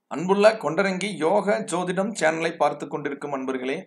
அன்புள்ள கொண்டரங்கி யோக ஜோதிடம் சேனலை பார்த்து கொண்டிருக்கும் அன்பர்களே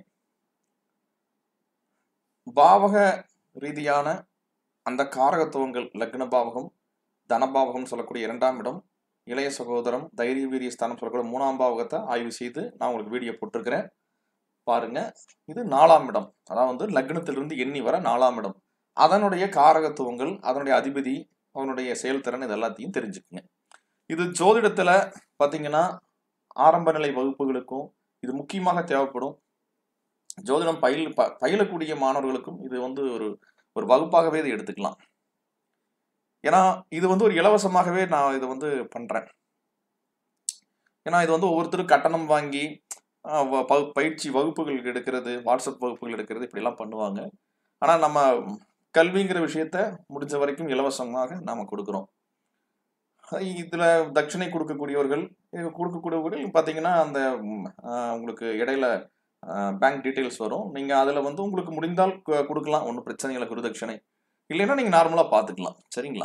பாவக ரீதியான அந்த காரகத்துவங்கள் லக்ன பாவகம் தனபாவகம் சொல்லக்கூடிய இரண்டாம் இடம் இளைய சகோதரம் தைரிய வீரிய ஸ்தானம் சொல்லக்கூடிய மூணாம் பாவகத்தை ஆய்வு செய்து நான் உங்களுக்கு வீடியோ போட்டிருக்கிறேன் பாருங்க இது நாலாம் இடம் அதாவது வந்து லக்னத்திலிருந்து எண்ணி வர நாலாம் இடம் அதனுடைய காரகத்துவங்கள் அதனுடைய அதிபதி அவனுடைய செயல்திறன் இது எல்லாத்தையும் தெரிஞ்சுக்குங்க இது ஜோதிடத்துல பார்த்தீங்கன்னா ஆரம்ப நிலை வகுப்புகளுக்கும் இது முக்கியமாக தேவைப்படும் ஜோதிடம் பயில் ப பயிலக்கூடிய மாணவர்களுக்கும் இது வந்து ஒரு ஒரு வகுப்பாகவே இதை எடுத்துக்கலாம் ஏன்னா இது வந்து ஒரு இலவசமாகவே நான் இதை வந்து பண்ணுறேன் ஏன்னா இது வந்து ஒவ்வொருத்தரும் கட்டணம் வாங்கி ஆஹ், வ- ப- பயிற்சி வகுப்புகள் எடுக்கிறது வாட்ஸ்அப் வகுப்புகள் எடுக்கிறது இப்படிலாம் பண்ணுவாங்க ஆனால் நம்ம கல்விங்கிற விஷயத்த முடிஞ்ச வரைக்கும் இலவசமாக நாம் கொடுக்குறோம் இதில் தட்சிணை கொடுக்கக்கூடியவர்கள் இது கொடுக்கக்கூடியவர்கள் பார்த்தீங்கன்னா அந்த ம், ஆஹ், உங்களுக்கு இடையில பேங்க் டீட்டெயில்ஸ் வரும் நீங்கள் அதில் வந்து உங்களுக்கு முடிந்தால் கு- கொடுக்கலாம் ஒன்றும் பிரச்சனை இல்லை குருதட்சணை இல்லைன்னா நீங்கள் நார்மலாக பார்த்துக்கலாம் சரிங்களா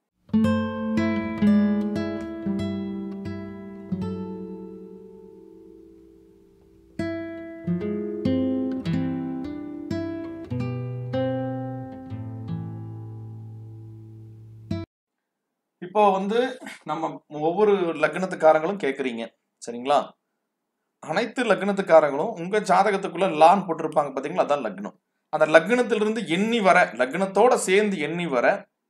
இப்போ வந்து நம்ம ஒவ்வொரு லக்னத்துக்காரங்களும் கேட்குறீங்க சரிங்களா அனைத்து லக்னத்துக்காரங்களும் உங்க ஜாதகத்துக்குள்ள லான் போட்டிருப்பாங்க பாத்தீங்களா அதான் லக்னம் அந்த லக்னத்திலிருந்து எண்ணி வர லக்னத்தோட சேர்ந்து எண்ணி வர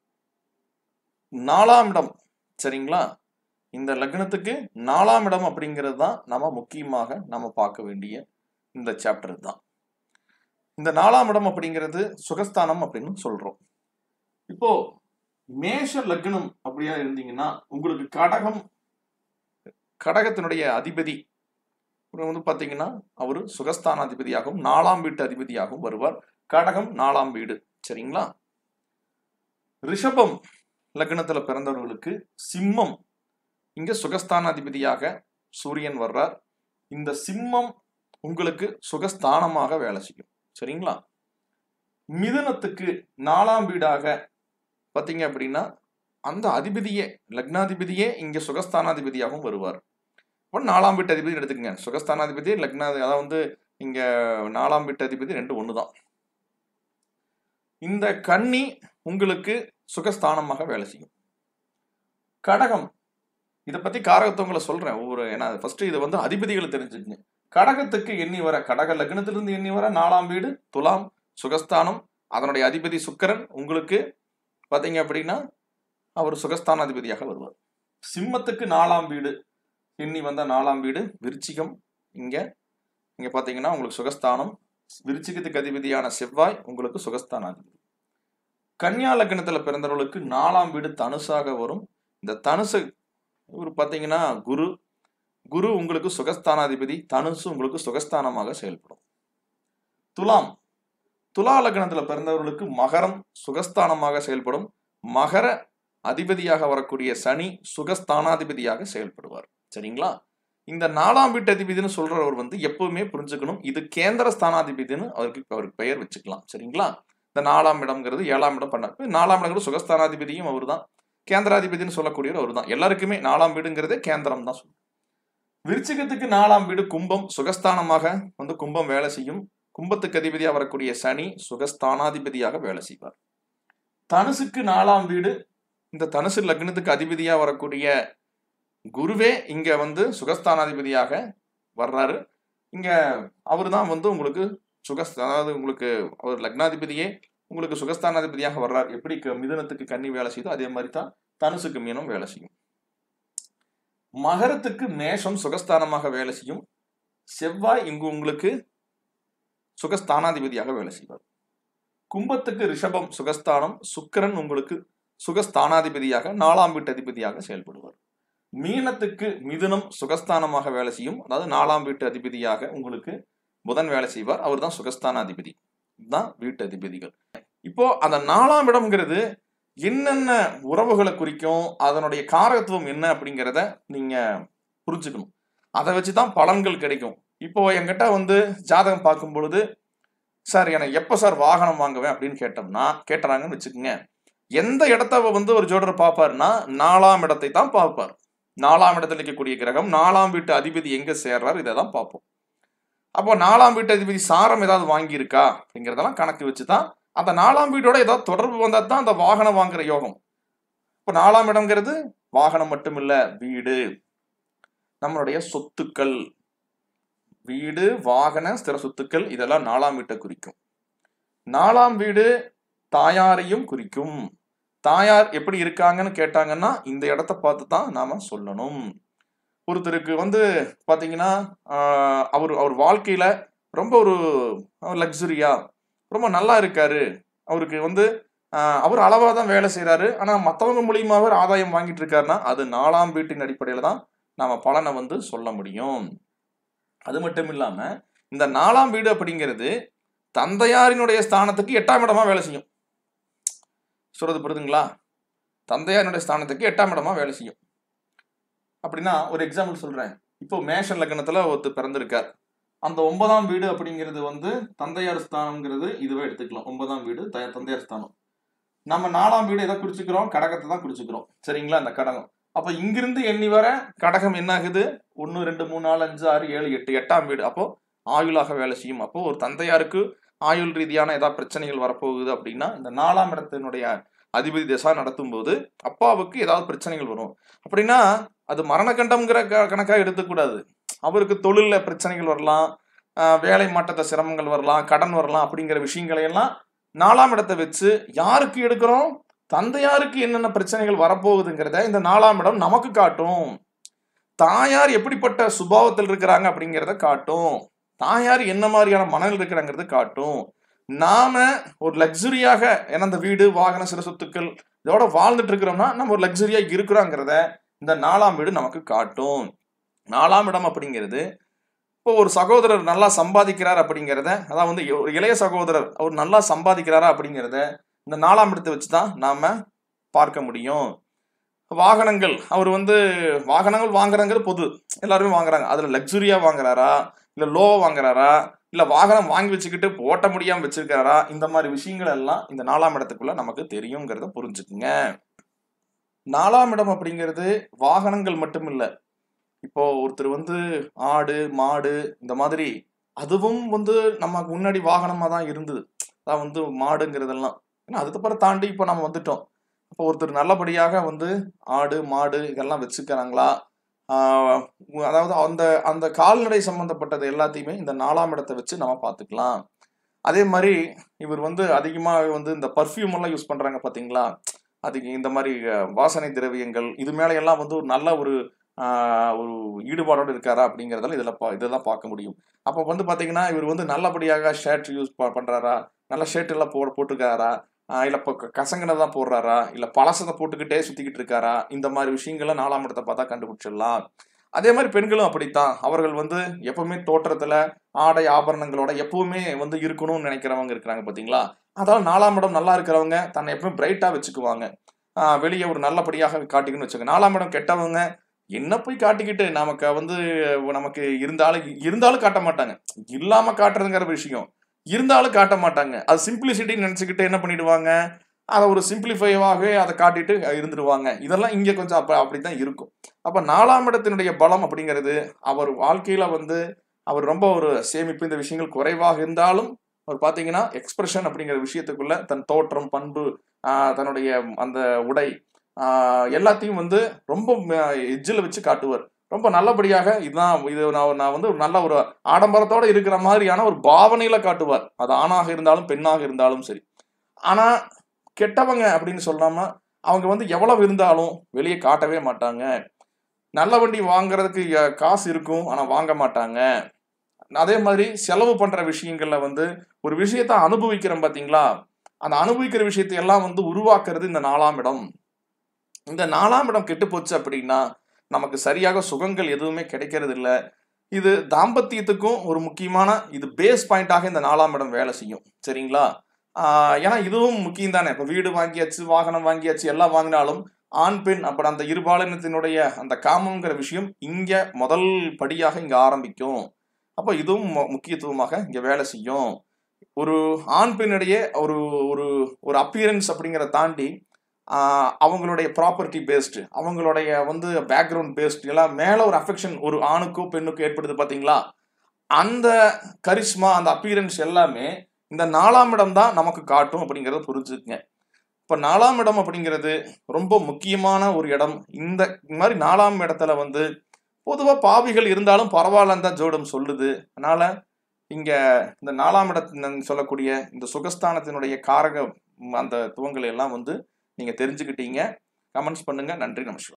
நாலாம் இடம் சரிங்களா இந்த லக்னத்துக்கு நாலாம் இடம் அப்படிங்கிறது தான் நம்ம முக்கியமாக நம்ம பார்க்க வேண்டிய இந்த சாப்டர் தான் இந்த நாலாம் இடம் அப்படிங்கிறது சுகஸ்தானம் அப்படின்னு சொல்றோம் இப்போ மேஷ லக்னம் அப்படியா இருந்தீங்கன்னா உங்களுக்கு கடகம் கடகத்தினுடைய அதிபதி இவர் வந்து பார்த்தீங்கன்னா அவர் சுகஸ்தானாதிபதியாகவும் நாலாம் வீட்டு அதிபதியாகவும் வருவார் கடகம் நாலாம் வீடு சரிங்களா ரிஷபம் லக்னத்துல பிறந்தவர்களுக்கு சிம்மம் இங்க சுகஸ்தானாதிபதியாக சூரியன் வர்றார் இந்த சிம்மம் உங்களுக்கு சுகஸ்தானமாக வேலை செய்யும் சரிங்களா மிதுனத்துக்கு நாலாம் வீடாக பார்த்தீங்க அப்படின்னா அந்த அதிபதியே லக்னாதிபதியே இங்க சுகஸ்தானாதிபதியாகவும் வருவார் இப்போ நாலாம் வீட்டு அதிபதி எடுத்துக்கங்க சுகஸ்தானாதிபதி லக்னாதி அதாவது வந்து இங்க நாலாம் வீட்டு அதிபதி ரெண்டு ஒன்று தான் இந்த கன்னி உங்களுக்கு சுகஸ்தானமாக வேலை செய்யும் கடகம் இதை பத்தி காரகத்துவங்களை சொல்றேன் ஒவ்வொரு ஏன்னா ஃபர்ஸ்ட் இது வந்து அதிபதிகளை தெரிஞ்சுக்கங்க கடகத்துக்கு எண்ணி வர கடக லக்னத்திலிருந்து எண்ணி வர நாலாம் வீடு துலாம் சுகஸ்தானம் அதனுடைய அதிபதி சுக்கிரன் உங்களுக்கு பார்த்தீங்க அப்படின்னா அவர் சுகஸ்தானாதிபதியாக வருவார் சிம்மத்துக்கு நாலாம் வீடு எண்ணி வந்த நாலாம் வீடு விருச்சிகம் இங்க இங்க பாத்தீங்கன்னா உங்களுக்கு சுகஸ்தானம் விருச்சிகத்துக்கு அதிபதியான செவ்வாய் உங்களுக்கு சுகஸ்தானாதிபதி கன்னியா லக்னத்துல பிறந்தவர்களுக்கு நாலாம் வீடு தனுசாக வரும் இந்த தனுசு இவர் பாத்தீங்கன்னா குரு குரு உங்களுக்கு சுகஸ்தானாதிபதி தனுசு உங்களுக்கு சுகஸ்தானமாக செயல்படும் துலாம் துலா லக்னத்துல பிறந்தவர்களுக்கு மகரம் சுகஸ்தானமாக செயல்படும் மகர அதிபதியாக வரக்கூடிய சனி சுகஸ்தானாதிபதியாக செயல்படுவார் சரிங்களா இந்த நாலாம் வீட்டு அதிபதினு சொல்றவர் வந்து எப்பவுமே புரிஞ்சுக்கணும் இது கேந்திர ஸ்தானாதிபதினு அவருக்கு அவருக்கு பெயர் வச்சுக்கலாம் சரிங்களா இந்த நாலாம் இடம்ங்கிறது ஏழாம் இடம் பண்ண இப்ப நாலாம் இடங்கிறது சுகஸ்தானாதிபதியும் அவர் தான் கேந்திராதிபதினு சொல்லக்கூடியவர் அவர் தான் எல்லாருக்குமே நாலாம் வீடுங்கிறதே கேந்திரம் தான் சொல்லும் விருச்சிகத்துக்கு நாலாம் வீடு கும்பம் சுகஸ்தானமாக வந்து கும்பம் வேலை செய்யும் கும்பத்துக்கு அதிபதியாக வரக்கூடிய சனி சுகஸ்தானாதிபதியாக வேலை செய்வார் தனுசுக்கு நாலாம் வீடு இந்த தனுசு லக்னத்துக்கு அதிபதியாக வரக்கூடிய குருவே இங்க வந்து சுகஸ்தானாதிபதியாக வர்றாரு இங்க அவர் தான் வந்து உங்களுக்கு சுகஸ் அதாவது உங்களுக்கு அவர் லக்னாதிபதியே உங்களுக்கு சுகஸ்தானாதிபதியாக வர்றார் எப்படி க- மிதுனத்துக்கு கன்னி வேலை செய்யுதோ அதே மாதிரி தான் தனுசுக்கு மீனும் வேலை செய்யும் மகரத்துக்கு மேஷம் சுகஸ்தானமாக வேலை செய்யும் செவ்வாய் இங்கு உங்களுக்கு சுகஸ்தானாதிபதியாக வேலை செய்வார் கும்பத்துக்கு ரிஷபம் சுகஸ்தானம் சுக்கிரன் உங்களுக்கு சுகஸ்தானாதிபதியாக நாலாம் வீட்டு அதிபதியாக செயல்படுவார் மீனத்துக்கு மிதுனம் சுகஸ்தானமாக வேலை செய்யும் அதாவது நாலாம் வீட்டு அதிபதியாக உங்களுக்கு புதன் வேலை செய்வார் அவர் தான் சுகஸ்தானாதிபதி இதுதான் வீட்டு அதிபதிகள் இப்போ அந்த நாலாம் இடம்ங்கிறது என்னென்ன உறவுகளை குறிக்கும் அதனுடைய காரகத்துவம் என்ன அப்படிங்கிறத நீங்க புரிஞ்சுக்கணும் அதை வச்சு தான் பலன்கள் கிடைக்கும் இப்போ என்கிட்ட வந்து ஜாதகம் பார்க்கும் பொழுது சார் எனக்கு எப்போ சார் வாகனம் வாங்குவேன் அப்படின்னு கேட்டோம்னா கேட்டுறாங்கன்னு வச்சுக்கோங்க எந்த இடத்த வந்து ஒரு ஜோடர் பார்ப்பாருன்னா நாலாம் இடத்தை தான் பார்ப்பார் நாலாம் இடத்துல இருக்கக்கூடிய கிரகம் நாலாம் வீட்டு அதிபதி எங்க சேர்றாரு இதை தான் பார்ப்போம் அப்போ நாலாம் வீட்டு அதிபதி சாரம் ஏதாவது வாங்கியிருக்கா அப்படிங்கிறதெல்லாம் கணக்கு வச்சு தான் அந்த நாலாம் வீட்டோட ஏதாவது தொடர்பு வந்தால் தான் அந்த வாகனம் வாங்குற யோகம் இப்போ நாலாம் இடம்ங்கிறது வாகனம் மட்டும் இல்ல வீடு நம்மளுடைய சொத்துக்கள் வீடு வாகன ஸ்திர சொத்துக்கள் இதெல்லாம் நாலாம் வீட்டை குறிக்கும் நாலாம் வீடு தாயாரையும் குறிக்கும் தாயார் எப்படி இருக்காங்கன்னு கேட்டாங்கன்னா இந்த இடத்த பார்த்து தான் நாம சொல்லணும் ஒருத்தருக்கு வந்து பாத்தீங்கன்னா ஆஹ், அவர் அவர் வாழ்க்கையில ரொம்ப ஒரு லக்ஸுரியா ரொம்ப நல்லா இருக்காரு அவருக்கு வந்து ஆஹ், அவர் அளவா தான் வேலை செய்றாரு ஆனா மத்தவங்க மூலியமா அவர் ஆதாயம் வாங்கிட்டு இருக்காருன்னா அது நாலாம் வீட்டின் அடிப்படையில தான் நாம பலனை வந்து சொல்ல முடியும் அது மட்டும் இல்லாம இந்த நாலாம் வீடு அப்படிங்கிறது தந்தையாரினுடைய ஸ்தானத்துக்கு எட்டாம் இடமா வேலை செய்யும் சொல்றது புரியுதுங்களா தந்தையாரினுடைய ஸ்தானத்துக்கு எட்டாம் இடமா வேலை செய்யும் அப்படின்னா ஒரு எக்ஸாம்பிள் சொல்றேன் இப்போ மேஷன் லக்னத்துல ஒருத்தர் பிறந்திருக்கார் அந்த ஒன்பதாம் வீடு அப்படிங்கிறது வந்து தந்தையார் ஸ்தானம்ங்கிறது இதுவே எடுத்துக்கலாம் ஒன்பதாம் வீடு த- தந்தையார் ஸ்தானம் நம்ம நாலாம் வீடு எதை குறிச்சுக்கிறோம் கடகத்தை தான் குறிச்சுக்கிறோம் சரிங்களா அந்த கடகம் அப்ப இங்கிருந்து எண்ணி வர கடகம் என்ன ஆகுது ஒன்று ரெண்டு மூணு நாலு அஞ்சு ஆறு ஏழு எட்டு எட்டாம் வீடு அப்போ ஆயுளாக வேலை செய்யும் அப்போ ஒரு தந்தையாருக்கு ஆயுள் ரீதியான ஏதாவது பிரச்சனைகள் வரப்போகுது அப்படின்னா இந்த நாலாம் இடத்தினுடைய அதிபதி திசா நடத்தும் போது அப்பாவுக்கு ஏதாவது பிரச்சனைகள் வரும் அப்படின்னா அது மரணகண்டம்ங்கிற க- கணக்கா எடுத்துக்கூடாது அவருக்கு தொழில்ல பிரச்சனைகள் வரலாம் ஆஹ் வேலை மாற்றத்தை சிரமங்கள் வரலாம் கடன் வரலாம் அப்படிங்கிற விஷயங்களை எல்லாம் நாலாம் இடத்தை வச்சு யாருக்கு எடுக்கிறோம் தந்தையாருக்கு என்னென்ன பிரச்சனைகள் வரப்போகுதுங்கிறத இந்த நாலாம் இடம் நமக்கு காட்டும் தாயார் எப்படிப்பட்ட சுபாவத்தில் இருக்கிறாங்க அப்படிங்கிறத காட்டும் தாயார் என்ன மாதிரியான மனநிலை இருக்கிறாங்கிறது காட்டும் நாம ஒரு லக்ஸுரியாக ஏன்னா இந்த வீடு வாகன சிறு சொத்துக்கள் இதோட வாழ்ந்துட்டு இருக்கிறோம்னா நம்ம ஒரு லக்ஸுரியா இருக்கிறோங்கிறத இந்த நாலாம் வீடு நமக்கு காட்டும் நாலாம் இடம் அப்படிங்கிறது இப்போ ஒரு சகோதரர் நல்லா சம்பாதிக்கிறார் அப்படிங்கிறத அதான் வந்து ஒரு இளைய சகோதரர் அவர் நல்லா சம்பாதிக்கிறாரா அப்படிங்கிறத இந்த நாலாம் இடத்தை வச்சு தான் நாம பார்க்க முடியும் வாகனங்கள் அவர் வந்து வாகனங்கள் வாங்குறாங்கிறது பொது எல்லாருமே வாங்குறாங்க அதுல லக்ஸுரியா வாங்குறாரா இல்ல லோவா வாங்குறாரா இல்ல வாகனம் வாங்கி வச்சுக்கிட்டு ஓட்ட முடியாம வச்சிருக்காரா இந்த மாதிரி விஷயங்கள் எல்லாம் இந்த நாலாம் இடத்துக்குள்ள நமக்கு தெரியுங்கிறத புரிஞ்சுக்குங்க நாலாம் இடம் அப்படிங்கிறது வாகனங்கள் மட்டும் இல்ல இப்போ ஒருத்தர் வந்து ஆடு மாடு இந்த மாதிரி அதுவும் வந்து நமக்கு முன்னாடி வாகனமா தான் இருந்தது அதான் வந்து மாடுங்கிறதெல்லாம் ஏன்னா அதுக்கப்புறம் தாண்டி இப்போ நம்ம வந்துட்டோம் இப்போ ஒருத்தர் நல்லபடியாக வந்து ஆடு மாடு இதெல்லாம் வச்சுக்கிறாங்களா ஆஹ் அதாவது அந்த அந்த கால்நடை சம்பந்தப்பட்டது எல்லாத்தையுமே இந்த நாலாம் இடத்தை வச்சு நம்ம பார்த்துக்கலாம் அதே மாதிரி இவர் வந்து அதிகமாக வந்து இந்த பர்ஃப்யூம் எல்லாம் யூஸ் பண்றாங்க பாத்தீங்களா அதுக்கு இந்த மாதிரி அஹ், வாசனை திரவியங்கள் இது மேல எல்லாம் வந்து ஒரு நல்ல ஒரு ஆஹ், ஒரு ஈடுபாடோடு இருக்காரா அப்படிங்கிறதெல்லாம் இதில் பா இதெல்லாம் பார்க்க முடியும் அப்போ வந்து பார்த்தீங்கன்னா இவர் வந்து நல்லபடியாக ஷர்ட் யூஸ் பண்றாரா நல்ல ஷர்ட் எல்லாம் போ போட்டுக்காரா ஆஹ் இல்ல இப்போ கசங்கின தான் போடுறாரா இல்ல பழசத்தை போட்டுக்கிட்டே சுத்திக்கிட்டு இருக்காரா இந்த மாதிரி விஷயங்களை நாலாம் இடத்தை பார்த்தா கண்டுபிடிச்சிடலாம் அதே மாதிரி பெண்களும் அப்படித்தான் அவர்கள் வந்து எப்பவுமே தோற்றத்துல ஆடை ஆபரணங்களோட எப்பவுமே வந்து இருக்கணும்னு நினைக்கிறவங்க இருக்கிறாங்க பாத்தீங்களா அதாவது நாலாம் இடம் நல்லா இருக்கிறவங்க தன்னை எப்பவுமே பிரைட்டா வச்சுக்குவாங்க ஆஹ் வெளியே ஒரு நல்லபடியாக காட்டிக்கணும்னு வச்சுக்கோங்க நாலாம் இடம் கெட்டவங்க என்ன போய் காட்டிக்கிட்டு நமக்கு வந்து நமக்கு இருந்தாலும் இருந்தாலும் காட்ட மாட்டாங்க இல்லாம காட்டுறதுங்கிற விஷயம் இருந்தாலும் காட்ட மாட்டாங்க அது சிம்பிளிசிட்டி நினைச்சுக்கிட்டு என்ன பண்ணிடுவாங்க அதை ஒரு சிம்பிளிஃபைவாகவே அதை காட்டிட்டு இருந்துருவாங்க இதெல்லாம் இங்க கொஞ்சம் அப்ப அப்படித்தான் இருக்கும் அப்ப நாலாம் இடத்தினுடைய பலம் அப்படிங்கிறது அவர் வாழ்க்கையில வந்து அவர் ரொம்ப ஒரு சேமிப்பு இந்த விஷயங்கள் குறைவாக இருந்தாலும் அவர் பாத்தீங்கன்னா எக்ஸ்பிரஷன் அப்படிங்கிற விஷயத்துக்குள்ள தன் தோற்றம் பண்பு ஆஹ் தன்னுடைய அந்த உடை ஆஹ் எல்லாத்தையும் வந்து ரொம்ப எஜ்ஜில் வச்சு காட்டுவார் ரொம்ப நல்லபடியாக இதுதான் இது நான் நான் வந்து ஒரு நல்ல ஒரு ஆடம்பரத்தோட இருக்கிற மாதிரியான ஒரு பாவனையில காட்டுவார் அது ஆணாக இருந்தாலும் பெண்ணாக இருந்தாலும் சரி ஆனா கெட்டவங்க அப்படின்னு சொல்லாம அவங்க வந்து எவ்வளவு இருந்தாலும் வெளியே காட்டவே மாட்டாங்க நல்ல வண்டி வாங்குறதுக்கு அஹ், காசு இருக்கும் ஆனா வாங்க மாட்டாங்க அதே மாதிரி செலவு பண்ற விஷயங்கள்ல வந்து ஒரு விஷயத்த அனுபவிக்கிறோம் பாத்தீங்களா அந்த அனுபவிக்கிற விஷயத்தை எல்லாம் வந்து உருவாக்குறது இந்த நாலாம் இடம் இந்த நாலாம் இடம் கெட்டு போச்சு அப்படின்னா நமக்கு சரியாக சுகங்கள் எதுவுமே கிடைக்கிறது இல்ல இது தாம்பத்தியத்துக்கும் ஒரு முக்கியமான இது பேஸ் பாயிண்டாக இந்த நாலாம் இடம் வேலை செய்யும் சரிங்களா ஆஹ் ஏன்னா இதுவும் முக்கியம் தானே இப்போ வீடு வாங்கியாச்சு வாகனம் வாங்கியாச்சு எல்லாம் வாங்கினாலும் ஆண் பெண் அப்புறம் அந்த இருபாலினத்தினுடைய அந்த காமங்கிற விஷயம் இங்க முதல் படியாக இங்க ஆரம்பிக்கும் அப்போ இதுவும் மு- முக்கியத்துவமாக இங்க வேலை செய்யும் ஒரு ஆண் பெண்ணிடையே ஒரு ஒரு ஒரு அப்பியரன்ஸ் அப்படிங்கிறத தாண்டி ஆஹ் அவங்களுடைய ப்ராப்பர்ட்டி பேஸ்டு அவங்களுடைய வந்து பேக்ரவுண்ட் பேஸ்டு எல்லாம் மேலே ஒரு அஃபெக்ஷன் ஒரு ஆணுக்கோ பெண்ணுக்கோ ஏற்படுது பார்த்தீங்களா அந்த கரிஷ்மா அந்த அப்பியரன்ஸ் எல்லாமே இந்த நாலாம் இடம் தான் நமக்கு காட்டும் அப்படிங்கிறத புரிஞ்சுக்குங்க இப்போ நாலாம் இடம் அப்படிங்கிறது ரொம்ப முக்கியமான ஒரு இடம் இந்த மாதிரி நாலாம் இடத்துல வந்து பொதுவாக பாவிகள் இருந்தாலும் பரவாயில்லன்னு தான் ஜோடம் சொல்லுது அதனால இங்க இந்த நாலாம் இடத்துல சொல்லக்கூடிய இந்த சுகஸ்தானத்தினுடைய காரக ம், அந்த துவங்களை எல்லாம் வந்து நீங்க தெரிஞ்சுக்கிட்டீங்க கமெண்ட்ஸ் பண்ணுங்க நன்றி நமஸ்காரம்